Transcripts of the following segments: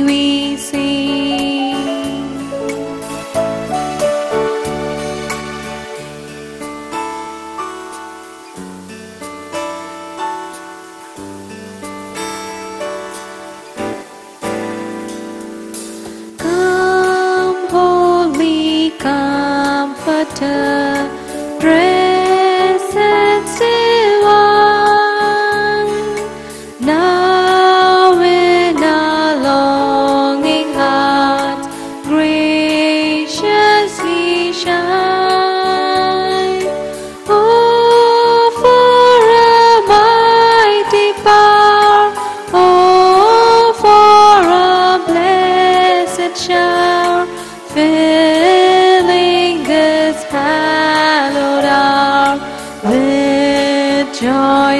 we sing. Come, Holy Comforter, presence divine, now in our longing heart, graciously shine. Oh, for a mighty power, oh, for a blessed shower, filling this hallowed hour with joy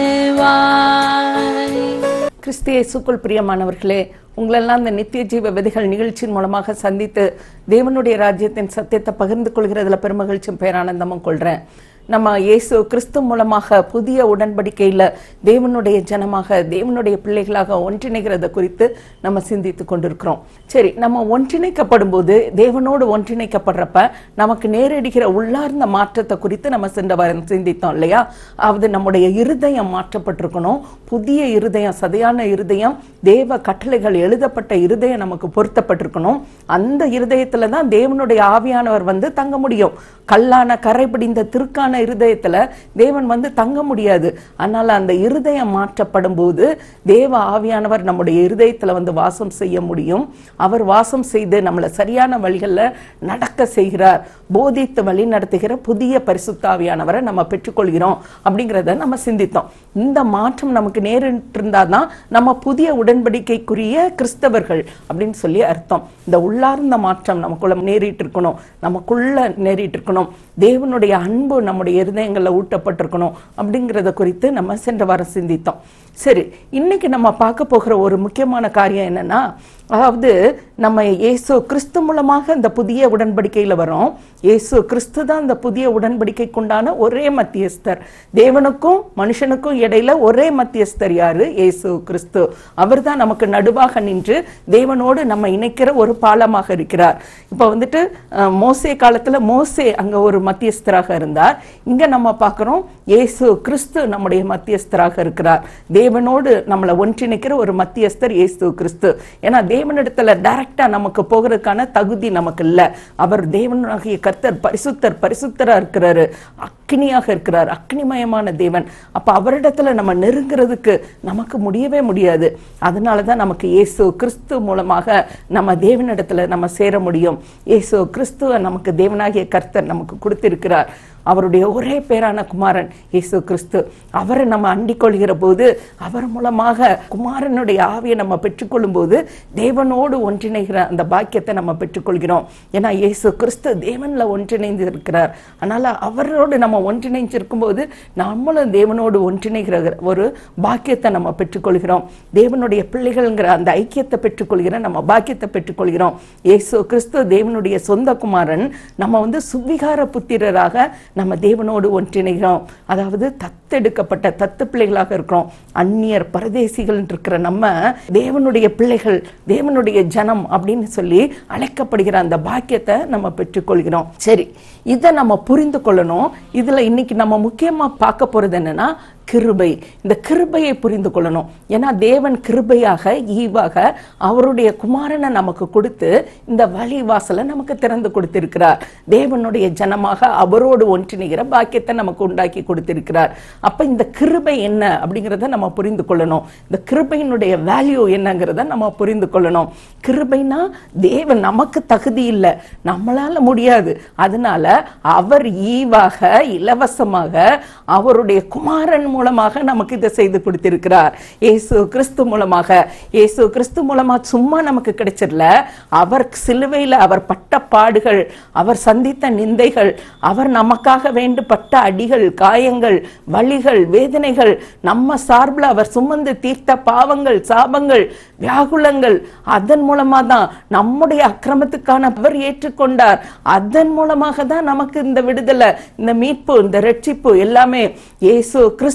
divine. கிறிஸ்து இயேசுக்குள் பிரியமானவர்களே உங்களெல்லாம் இந்த நித்திய ஜீவ விதைகள் நிகழ்ச்சியின் மூலமாக சந்தித்து தேவனுடைய ராஜ்யத்தின் சத்தியத்தை பகிர்ந்து கொள்கிறதுல பெருமகிழ்ச்சியும் பேரானந்தமும் கொள்றேன் நம்ம இயேசு கிறிஸ்து மூலமாக புதிய உடன்படிக்கையில தேவனுடைய ஜனமாக தேவனுடைய பிள்ளைகளாக ஒன்றிணைகிறத குறித்து நம்ம சிந்தித்து கொண்டிருக்கிறோம் சரி நம்ம ஒன்றிணைக்கப்படும் போது தேவனோடு ஒன்றிணைக்கப்படுறப்ப நமக்கு நேரடிகிற உள்ளார்ந்த மாற்றத்தை குறித்து நம்ம சென்ற வாரம் சிந்தித்தோம் இல்லையா அதாவது நம்முடைய இருதயம் மாற்றப்பட்டிருக்கணும் புதிய இருதயம் சதையான இருதயம் தேவ கட்டளைகள் எழுதப்பட்ட இருதயம் நமக்கு பொருத்தப்பட்டிருக்கணும் அந்த இருதயத்துல தான் தேவனுடைய ஆவியானவர் வந்து தங்க முடியும் கல்லான கரை பிடிந்த திருக்கான இருதயத்துல தேவன் வந்து தங்க முடியாது அதனால அந்த இருதயம் மாற்றப்படும் போது தேவ ஆவியானவர் நம்முடைய இருதயத்துல வந்து வாசம் செய்ய முடியும் அவர் வாசம் செய்து நம்மளை சரியான வழிகள்ல நடக்க செய்கிறார் போதித்து வழி நடத்துகிற புதிய பரிசுத்தாவியானவரை நம்ம பெற்றுக்கொள்கிறோம் அப்படிங்கிறத நம்ம சிந்தித்தோம் இந்த மாற்றம் நமக்கு நேரிட்டிருந்தாதான் நம்ம புதிய உடன்படிக்கைக்குரிய கிறிஸ்தவர்கள் அப்படின்னு சொல்லி அர்த்தம் இந்த உள்ளார்ந்த மாற்றம் நமக்குள்ள நேரிட்டு இருக்கணும் நமக்குள்ள நேரிட்டு இருக்கணும் தேவனுடைய அன்பு நம்முடைய இருதயங்கள்ல ஊட்டப்பட்டிருக்கணும் அப்படிங்கிறத குறித்து நம்ம சென்ற வாரம் சிந்தித்தோம் சரி இன்னைக்கு நம்ம பார்க்க போகிற ஒரு முக்கியமான காரியம் என்னன்னா அதாவது நம்ம இயேசு கிறிஸ்து மூலமாக இந்த புதிய உடன்படிக்கையில வரோம் இயேசு கிறிஸ்து தான் இந்த புதிய உடன்படிக்கைக்குண்டான ஒரே மத்தியஸ்தர் தேவனுக்கும் மனுஷனுக்கும் இடையில ஒரே மத்தியஸ்தர் யாரு இயேசு கிறிஸ்து அவர்தான் நமக்கு நடுவாக நின்று தேவனோடு நம்ம இணைக்கிற ஒரு பாலமாக இருக்கிறார் இப்போ வந்துட்டு அஹ், மோசே காலத்துல மோசே அங்க ஒரு மத்தியஸ்தராக இருந்தார் இங்க நம்ம பார்க்கிறோம் இயேசு கிறிஸ்து நம்முடைய மத்தியஸ்தராக இருக்கிறார் தேவனோடு நம்மளை ஒன்றிணைக்கிற ஒரு மத்தியஸ்தர் இயேசு கிறிஸ்து ஏன்னா தேவனிடத்துல டைரக்டா நமக்கு போகிறதுக்கான தகுதி நமக்கு இல்ல அவர் தேவனாகிய கர்த்தர் பரிசுத்தர் பரிசுத்தரா இருக்கிறாரு அக்னியாக இருக்கிறார் அக்னிமயமான தேவன் அப்ப அவரிடத்துல நம்ம நெருங்கிறதுக்கு நமக்கு முடியவே முடியாது அதனாலதான் நமக்கு இயேசு கிறிஸ்து மூலமாக நம்ம தேவனிடத்துல நம்ம சேர முடியும் இயேசு கிறிஸ்துவ நமக்கு தேவனாகிய கர்த்தர் நமக்கு கொடுத்திருக்கிறார் அவருடைய ஒரே பேரான குமாரன் இயேசு கிறிஸ்து அவரை நம்ம அண்டிக் கொள்கிற போது அவர் மூலமாக குமாரனுடைய ஆவியை நம்ம பெற்றுக்கொள்ளும் போது தேவனோடு ஒன்றிணைகிற அந்த பாக்கியத்தை நம்ம பெற்றுக்கொள்கிறோம் ஏன்னா இயேசு கிறிஸ்து தேவன்ல ஒன்றிணைந்து இருக்கிறார் அதனால அவரோடு நம்ம ஒன்றிணைஞ்சிருக்கும் போது நம்மளும் தேவனோடு ஒன்றிணைகிற ஒரு பாக்கியத்தை நம்ம பெற்றுக்கொள்கிறோம் தேவனுடைய பிள்ளைகள்ங்கிற அந்த ஐக்கியத்தை பெற்றுக்கொள்கிற நம்ம பாக்கியத்தை பெற்றுக்கொள்கிறோம் இயேசு கிறிஸ்து தேவனுடைய சொந்த குமாரன் நம்ம வந்து சுவிகார புத்திரராக நம்ம தேவனோடு ஒன்றிணைகிறோம் அதாவது தத்தெடுக்கப்பட்ட தத்து பிள்ளைகளாக இருக்கிறோம் அந்நியர் பரதேசிகள் இருக்கிற நம்ம தேவனுடைய பிள்ளைகள் தேவனுடைய ஜனம் அப்படின்னு சொல்லி அழைக்கப்படுகிற அந்த பாக்கியத்தை நம்ம பெற்றுக்கொள்கிறோம் சரி இதை நம்ம புரிந்து கொள்ளணும் இதுல இன்னைக்கு நம்ம முக்கியமா பார்க்க போறது என்னன்னா கிருபை இந்த கிருபையை புரிந்து கொள்ளணும் ஏன்னா தேவன் கிருபையாக ஈவாக அவருடைய குமாரனை நமக்கு கொடுத்து இந்த வழி வாசலை நமக்கு திறந்து கொடுத்திருக்கிறார் தேவனுடைய ஜனமாக அவரோடு ஒன்றிணைகிற பாக்கியத்தை நமக்கு உண்டாக்கி கொடுத்திருக்கிறார் அப்ப இந்த கிருபை என்ன அப்படிங்கிறத நம்ம புரிந்து கொள்ளணும் இந்த கிருபையினுடைய வேல்யூ என்னங்கிறத நம்ம புரிந்து கொள்ளணும் கிருபைனா தேவன் நமக்கு தகுதி இல்லை நம்மளால முடியாது அதனால அவர் ஈவாக இலவசமாக அவருடைய குமாரன் மூலமாக நமக்கு இதை செய்து கொடுத்திருக்கிறார் இயேசு கிறிஸ்து மூலமாக இயேசு கிறிஸ்து மூலமா சும்மா நமக்கு கிடைச்சிடல அவர் சிலுவையில் அவர் பட்ட பாடுகள் அவர் சந்தித்த நிந்தைகள் அவர் நமக்காக வேண்டு பட்ட அடிகள் காயங்கள் வலிகள் வேதனைகள் நம்ம சார்பில் அவர் சுமந்து தீர்த்த பாவங்கள் சாபங்கள் வியாகுலங்கள் அதன் மூலமா தான் நம்முடைய அக்கிரமத்துக்கான அவர் ஏற்றுக்கொண்டார் அதன் மூலமாக தான் நமக்கு இந்த விடுதலை இந்த மீட்பு இந்த ரட்சிப்பு எல்லாமே இயேசு கிறிஸ்து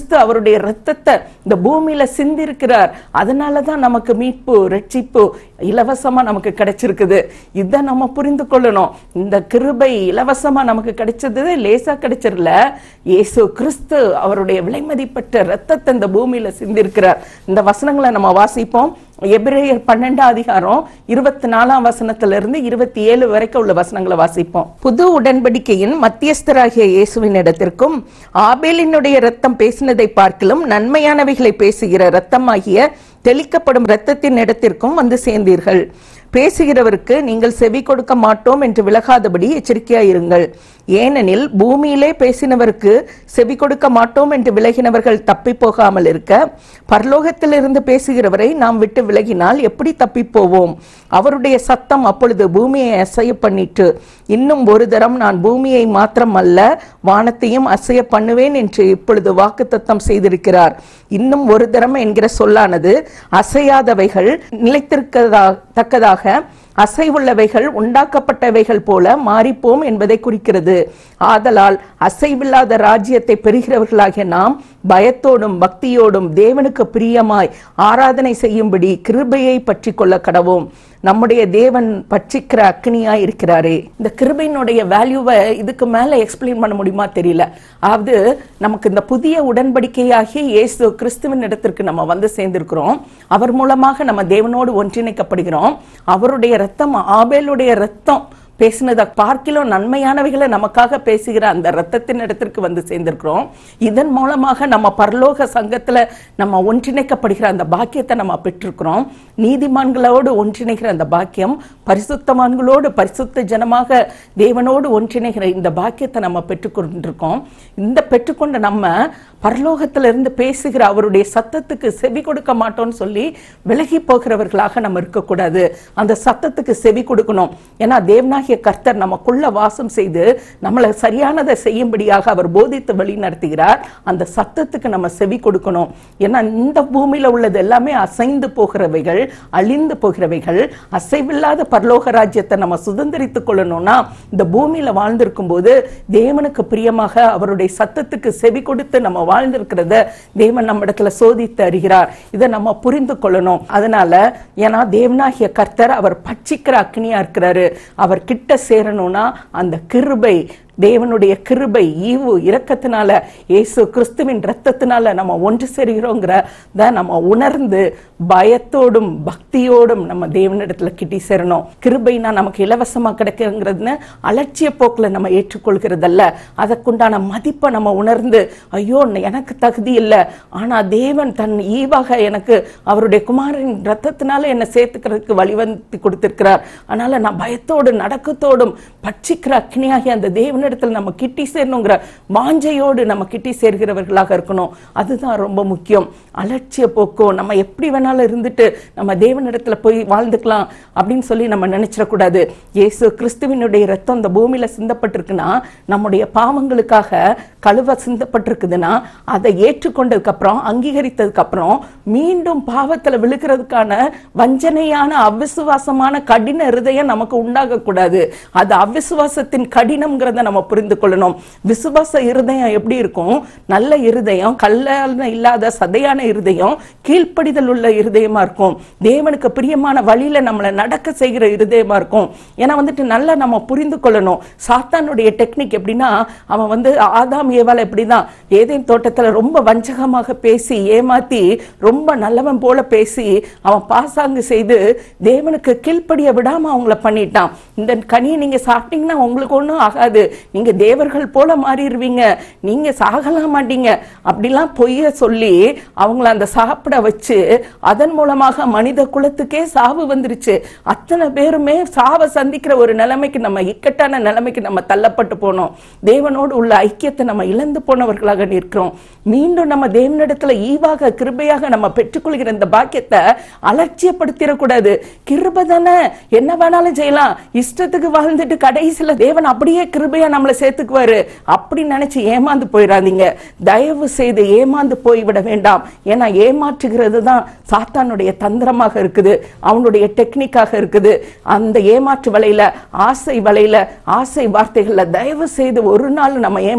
கிறிஸ்து அவருடைய ரத்தத்தை இந்த பூமியில சிந்திருக்கிறார் அதனால தான் நமக்கு மீட்பு ரட்சிப்பு இலவசமா நமக்கு கிடைச்சிருக்குது இதை நம்ம புரிந்து கொள்ளணும் இந்த கிருபை இலவசமா நமக்கு கிடைச்சது லேசா கிடைச்சிடல இயேசு கிறிஸ்து அவருடைய விலைமதிப்பட்ட ரத்தத்தை இந்த பூமியில சிந்திருக்கிறார் இந்த வசனங்களை நம்ம வாசிப்போம் எபிரேயர் பன்னெண்டாம் அதிகாரம் இருபத்தி நாலாம் வசனத்துல இருந்து இருபத்தி ஏழு வரைக்கும் உள்ள வசனங்களை வாசிப்போம் புது உடன்படிக்கையின் மத்தியஸ்தராகிய இயேசுவின் இடத்திற்கும் ஆபேலினுடைய ரத்தம் பேசினதை பார்க்கிலும் நன்மையானவைகளை பேசுகிற ரத்தமாகிய தெளிக்கப்படும் இரத்தத்தின் இடத்திற்கும் வந்து சேர்ந்தீர்கள் பேசுகிறவருக்கு நீங்கள் செவி கொடுக்க மாட்டோம் என்று விலகாதபடி எச்சரிக்கையாயிருங்கள் ஏனெனில் பூமியிலே பேசினவருக்கு செவி கொடுக்க மாட்டோம் என்று விலகினவர்கள் தப்பி போகாமல் இருக்க பரலோகத்திலிருந்து பேசுகிறவரை நாம் விட்டு விலகினால் எப்படி தப்பி போவோம் அவருடைய சத்தம் அப்பொழுது பூமியை அசைய பண்ணிட்டு இன்னும் ஒரு தரம் நான் பூமியை மாத்திரம் அல்ல வானத்தையும் அசைய பண்ணுவேன் என்று இப்பொழுது வாக்குத்தத்தம் செய்திருக்கிறார் இன்னும் ஒரு தரம் என்கிற சொல்லானது அசையாதவைகள் நிலைத்திருக்கதா தக்கதாக அசைவுள்ளவைகள் உண்டாக்கப்பட்டவைகள் போல மாறிப்போம் என்பதை குறிக்கிறது ஆதலால் அசைவில்லாத ராஜ்யத்தை பெறுகிறவர்களாகிய நாம் பயத்தோடும் பக்தியோடும் தேவனுக்கு பிரியமாய் ஆராதனை செய்யும்படி கிருபையை பற்றி கொள்ள கடவோம் நம்முடைய தேவன் பட்சிக்கிற அக்னியா இருக்கிறாரே இந்த கிருபையினுடைய வேல்யூவை இதுக்கு மேல எக்ஸ்பிளைன் பண்ண முடியுமா தெரியல அதாவது நமக்கு இந்த புதிய உடன்படிக்கையாகிய இயேசு கிறிஸ்துவின் இடத்திற்கு நம்ம வந்து சேர்ந்திருக்கிறோம் அவர் மூலமாக நம்ம தேவனோடு ஒன்றிணைக்கப்படுகிறோம் அவருடைய ரத்தம் ஆபேலுடைய ரத்தம் பேசினதை பார்க்கிலும் நன்மையானவைகளை நமக்காக பேசுகிற அந்த ரத்தத்தின் இடத்திற்கு வந்து சேர்ந்திருக்கிறோம் இதன் மூலமாக நம்ம பரலோக சங்கத்துல நம்ம ஒன்றிணைக்கப்படுகிற அந்த பாக்கியத்தை நம்ம பெற்றிருக்கிறோம் நீதிமான்களோடு ஒன்றிணைகிற அந்த பாக்கியம் பரிசுத்தமான்களோடு பரிசுத்த ஜனமாக தேவனோடு ஒன்றிணைகிற இந்த பாக்கியத்தை நம்ம பெற்றுக்கொண்டிருக்கோம் இந்த பெற்றுக்கொண்ட நம்ம பரலோகத்திலிருந்து பேசுகிற அவருடைய சத்தத்துக்கு செவி கொடுக்க மாட்டோம்னு சொல்லி விலகி போகிறவர்களாக நம்ம இருக்கக்கூடாது அந்த சத்தத்துக்கு செவி கொடுக்கணும் ஏன்னா தேவனாகிய கர்த்தர் நமக்குள்ள வாசம் செய்து நம்மளை சரியானதை செய்யும்படியாக அவர் போதித்து வழி நடத்துகிறார் அந்த சத்தத்துக்கு நம்ம செவி கொடுக்கணும் ஏன்னா இந்த பூமியில உள்ளது எல்லாமே அசைந்து போகிறவைகள் அழிந்து போகிறவைகள் அசைவில்லாத பரலோக ராஜ்யத்தை நம்ம சுதந்திரித்துக் கொள்ளணும்னா இந்த பூமியில வாழ்ந்திருக்கும் போது தேவனுக்கு பிரியமாக அவருடைய சத்தத்துக்கு செவி கொடுத்து நம்ம வாழ்ந்திருக்கிறத தேவன் நம்ம இடத்துல சோதித்து அறிகிறார் இதை நம்ம புரிந்து கொள்ளணும் அதனால ஏன்னா தேவனாகிய கர்த்தர் அவர் பட்சிக்கிற அக்னியா இருக்கிறாரு அவர் கிட்ட சேரணும்னா அந்த கிருபை தேவனுடைய கிருபை ஈவு இரக்கத்தினால இயேசு கிறிஸ்துவின் ரத்தத்தினால நம்ம ஒன்று சேருகிறோங்கிறத நம்ம உணர்ந்து பயத்தோடும் பக்தியோடும் நம்ம தேவனிடத்துல கிட்டி சேரணும் கிருபைனா நமக்கு இலவசமா கிடைக்குங்கிறதுன்னு அலட்சிய போக்குல நம்ம ஏற்றுக்கொள்கிறதல்ல அதற்குண்டான மதிப்பை நம்ம உணர்ந்து ஐயோ எனக்கு தகுதி இல்லை ஆனா தேவன் தன் ஈவாக எனக்கு அவருடைய குமாரின் ரத்தத்தினால என்னை சேர்த்துக்கிறதுக்கு வழிவந்து கொடுத்திருக்கிறார் அதனால நான் பயத்தோடு நடக்கத்தோடும் பட்சிக்கிற அக்னியாகி அந்த தேவனிடத்தில் நம்ம கிட்டி சேரணுங்கிற வாஞ்சையோடு நம்ம கிட்டி சேர்கிறவர்களாக இருக்கணும் அதுதான் ரொம்ப முக்கியம் அலட்சிய போக்கோ நம்ம எப்படி வேணாலும் இருந்துட்டு நம்ம தேவனிடத்துல போய் வாழ்ந்துக்கலாம் அப்படின்னு சொல்லி நம்ம நினைச்சிடக்கூடாது இயேசு கிறிஸ்துவினுடைய ரத்தம் இந்த பூமியில சிந்தப்பட்டிருக்குன்னா நம்முடைய பாவங்களுக்காக கழுவ சிந்தப்பட்டிருக்குதுன்னா அதை ஏற்றுக்கொண்டதுக்கு அப்புறம் அங்கீகரித்ததுக்கு அப்புறம் மீண்டும் பாவத்துல விழுகிறதுக்கான வஞ்சனையான அவிசுவாசமான கடின இருதயம் நமக்கு உண்டாகக்கூடாது அது அவிசுவாசத்தின் கடினம்ங்கிறத நம்ம புரிந்து கொள்ளணும் விசுவாச இருதயம் எப்படி இருக்கும் நல்ல இருதயம் கல்லான இல்லாத சதையான இருதயம் கீழ்ப்படிதல் உள்ள இருதயமா இருக்கும் தேவனுக்கு பிரியமான வழியில நம்மளை நடக்க செய்கிற இருதயமா இருக்கும் ஏன்னா வந்துட்டு நல்லா நம்ம புரிந்து கொள்ளணும் சாத்தானுடைய டெக்னிக் எப்படின்னா அவன் வந்து ஆதாம் ஏவாள் எப்படிதான் ஏதேன் தோட்டத்துல ரொம்ப வஞ்சகமாக பேசி ஏமாத்தி ரொம்ப நல்லவன் போல பேசி அவன் பாசாங்கு செய்து தேவனுக்கு கீழ்ப்படிய விடாம அவங்கள பண்ணிட்டான் இந்த கனியை நீங்க சாப்பிட்டீங்கன்னா உங்களுக்கு ஒண்ணும் ஆகாது நீங்க தேவர்கள் போல மாறிடுவீங்க நீங்க சாகலாம் மாட்டீங்க அப்படிலாம் பொய்ய சொல்லி அவங்கள அந்த சாப்பிட வச்சு அதன் மூலமாக மனித குலத்துக்கே சாவு வந்துருச்சு அத்தனை பேருமே சாவை சந்திக்கிற ஒரு நிலைமைக்கு நம்ம இக்கட்டான நிலைமைக்கு நம்ம தள்ளப்பட்டு போனோம் தேவனோடு உள்ள ஐக்கியத்தை நம்ம இழந்து போனவர்களாக நிற்கிறோம் மீண்டும் நம்ம தேவனிடத்துல ஈவாக கிருபையாக நம்ம பெற்றுக்கொள்கிற இந்த பாக்கியத்தை அலட்சியப்படுத்திடக்கூடாது கிருபை தானே என்ன வேணாலும் செய்யலாம் இஷ்டத்துக்கு வாழ்ந்துட்டு கடைசியில தேவன் அப்படியே கிருபையா நம்மளை சேர்த்துக்குவாரு அப்படி நினைச்சு ஏமாந்து போயிடாதீங்க தயவு செய்து ஏமாந்து போய்விட வேண்டாம் ஏன்னா ஏமாற்றுகிறது தான் சாத்தானுடைய தந்திரமாக இருக்குது அவனுடைய டெக்னிக்காக இருக்குது அந்த ஏமாற்று வலையில ஆசை வலையில ஆசை வார்த்தைகள்ல தயவு செய்து ஒரு நாள் நம்ம ஏமாந்து போயிட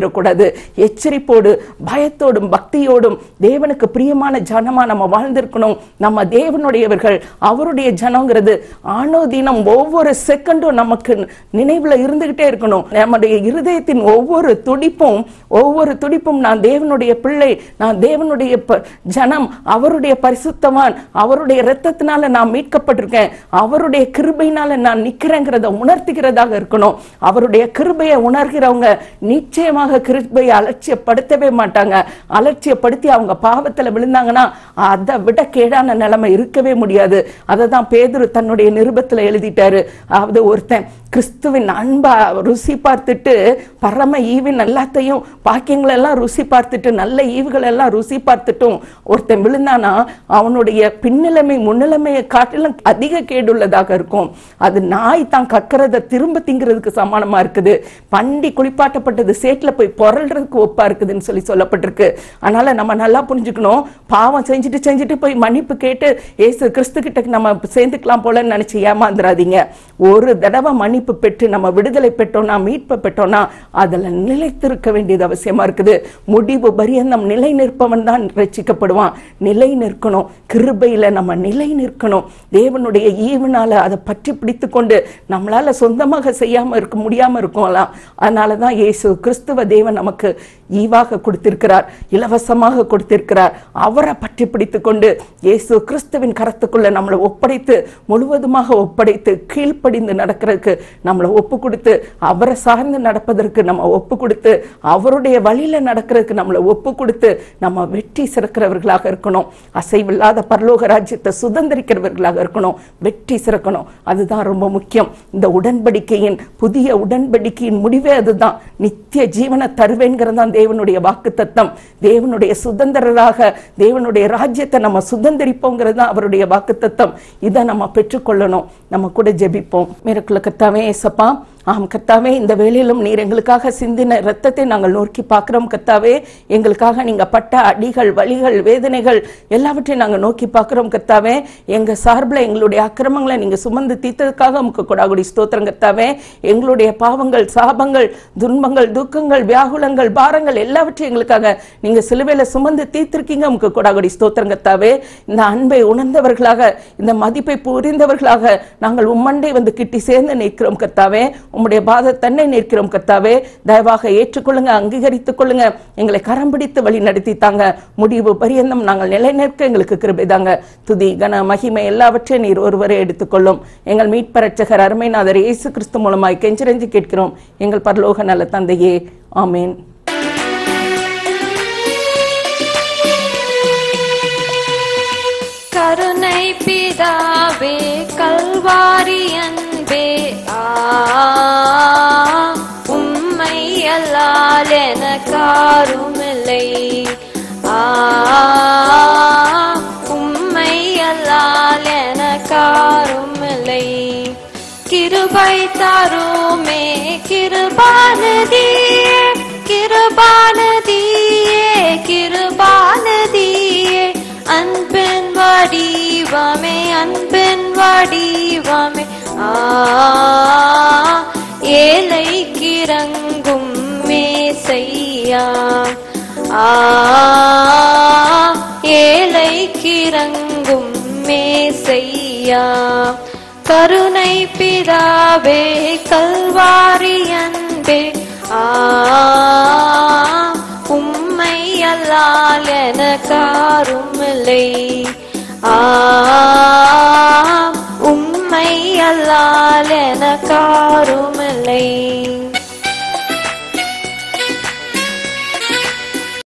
போயிடக்கூடாது எச்சரிப்போடு பயத்தோடும் பக்தியோடும் தேவனுக்கு பிரியமான ஜனமா நம்ம வாழ்ந்திருக்கணும் நம்ம தேவனுடையவர்கள் அவருடைய ஜனங்கிறது ஆணோ தினம் ஒவ்வொரு செகண்டும் நமக்கு நினைவுல இருந்துகிட்டே இருக்கணும் நம்முடைய இருதயத்தின் ஒவ்வொரு துடிப்பும் ஒவ்வொரு துடிப்பும் நான் தேவனுடைய பிள்ளை நான் தேவனுடைய ப- ஜனம் அவருடைய பரிசுத்தவான் அவருடைய இரத்தத்தினால நான் மீட்கப்பட்டிருக்கேன் அவருடைய கிருபையினால நான் நிக்கிறேங்கிறத உணர்த்துகிறதாக இருக்கணும் அவருடைய கிருபையை உணர்கிறவங்க நிச்சயமாக கிருபையை அலட்சியப்படுத்தவே மாட்டாங்க அலட்சியப்படுத்தி அவங்க பாவத்துல விழுந்தாங்கன்னா அதை விட கேடான நிலைமை இருக்கவே முடியாது அதை தான் பேதுரு தன்னுடைய நிருபத்துல எழுதிட்டாரு அதாவது ஒருத்தன் கிறிஸ்துவின் அன்பா ருசி பார்த்துட்டு பரம ஈவின் எல்லாத்தையும் பாக்கியங்கள் எல்லாம் ருசி பார்த்துட்டு நல்ல ஈவுகள் எல்லாம் ருசி பார்த்துட்டும் ஒருத்தன் விழுந்தானா அவனுடைய பின்னிலைமை முன்னிலைமையை காட்டிலும் அதிக கேடுள்ளதாக இருக்கும் அது நாய் தான் கக்கிறத திரும்ப திங்கிறதுக்கு சமானமா இருக்குது பண்டி குளிப்பாட்டப்பட்டது சேத்துல போய் புரள்றதுக்கு ஒப்பா இருக்குதுன்னு சொல்லி சொல்லப்பட்டிருக்கு அதனால நம்ம நல்லா புரிஞ்சுக்கணும் பாவம் செஞ்சுட்டு செஞ்சுட்டு போய் மன்னிப்பு கேட்டு ஏசு கிறிஸ்து கிட்ட நம்ம சேர்ந்துக்கலாம் போலன்னு நினைச்சு ஏமாந்துடாதீங்க ஒரு தடவை மன்னிப்பு பெற்று நம்ம விடுதலை பெற்றோம்னா மீட்பு பெற்றோம்னா அதுல நிலைத்திருக்க வேண்டியது அவசியமா இருக்குது முடிவு பரியந்தம் நிலை நிற்பவன் தான் ரட்சிக்கப்படுவான் நிலை நிற்கணும் கிருபையில நம்ம நிலை நிற்கணும் தேவனுடைய ஈவனால அதை பற்றி பிடித்து கொண்டு நம்மளால சொந்தமாக செய்யாம இருக்க முடியாம இருக்கலாம் அதனால தான் இயேசு கிறிஸ்துவ தேவன் நமக்கு ஈவாக கொடுத்திருக்கிறார் இலவசமாக கொடுத்திருக்கிறார் அவரை பற்றி பிடித்து கொண்டு இயேசு கிறிஸ்துவின் கரத்துக்குள்ள நம்மளை ஒப்படைத்து முழுவதுமாக ஒப்படைத்து கீழ்ப்படிந்து நடக்கிறதுக்கு நம்மளை ஒப்பு கொடுத்து அவரை சார்ந்து நடப்பதற்கு நம்ம ஒப்பு கொடுத்து அவருடைய வழியில நடக்கிறதுக்கு நம்மளை ஒப்பு கொடுத்து நம்ம வெற்றி சிறக்கிறவர்களாக இருக்கணும் அசைவில்லாத பரலோக ராஜ்யத்தை சுதந்திரிக்கிறவர்களாக இருக்கணும் வெற்றி சிறக்கணும் அதுதான் ரொம்ப முக்கியம் இந்த உடன்படிக்கையின் புதிய உடன்படிக்கையின் முடிவே அதுதான் நித்திய ஜீவனை தருவேங்கிறது தான் தேவனுடைய வாக்கு தத்தம் தேவனுடைய சுதந்திரராக தேவனுடைய ராஜ்யத்தை நம்ம சுதந்திரிப்போங்கிறது தான் அவருடைய வாக்கு தத்தம் இதை நம்ம பெற்றுக்கொள்ளணும் நம்ம கூட ஜெபிப்போம் மேற்குள்ள கத்தாவே ஏசப்பா ஆம் கத்தாவே இந்த வேளையிலும் நீர் எங்களுக்காக சிந்தின இரத்தத்தை நாங்கள் நோக்கி பார்க்கிறோம் கத்தாவே எங்களுக்காக நீங்க பட்ட அடிகள் வலிகள் வேதனைகள் எல்லாவற்றையும் நாங்கள் நோக்கி பார்க்கிறோம் கத்தாவே எங்க சார்பில் எங்களுடைய அக்கிரமங்களை நீங்க சுமந்து தீர்த்ததுக்காக உமக்கு கொடாகுடி ஸ்தோத்திரம் கத்தாவே எங்களுடைய பாவங்கள் சாபங்கள் துன்பங்கள் துக்கங்கள் வியாகுலங்கள் பாரங்கள் எல்லாவற்றையும் எங்களுக்காக நீங்க சிலுவையில சுமந்து தீர்த்திருக்கீங்க உமக்கு கொடாகுடி ஸ்தோத்திரம் கத்தாவே இந்த அன்பை உணர்ந்தவர்களாக இந்த மதிப்பை புரிந்தவர்களாக நாங்கள் உம்மண்டை வந்து கிட்டி சேர்ந்து நிற்கிறோம் கத்தாவே உம்முடைய பாத தன்னை நிற்கிறோம் கர்த்தாவே தயவாக ஏற்றுக்கொள்ளுங்க அங்கீகரித்துக் கொள்ளுங்க எங்களை கரம் பிடித்து வழி நடத்தி தாங்க முடிவு பரியந்தம் நாங்கள் நிலைநிற்க எங்களுக்கு கிருபைதாங்க துதி கன மகிமை எல்லாவற்றையும் நீர் ஒருவரே எடுத்துக்கொள்ளும் எங்கள் மீட்பரட்சகர் அருமைநாதர் இயேசு கிறிஸ்து மூலமாய் கெஞ்சிரஞ்சி கேட்கிறோம் எங்கள் பரலோக நல்ல தந்தையே ஆமேன் கருணை பிதாவே கல்வாரி அன்பே ஆ உம்மை அல்லால் எனக்காருமில்லை ஆ உம்மை அல்லால் எனக்காருமில்லை கிருபை தருமே கிருபானதியே கிருபானதியே கிருபானதியே அன்பின் வடிவமே அன்பின் வடிவமே ஆ ஏழை கிறங்கும் மேசையா ஆ ஏழை கிறங்கும் மேசையா கருணை பிதாவே கல்வாரி அன்பே ஆ உம்மை அல்லால் எனக்காருமில்லை ஆ உம்மை அல்லால் எனக்காருமில்லை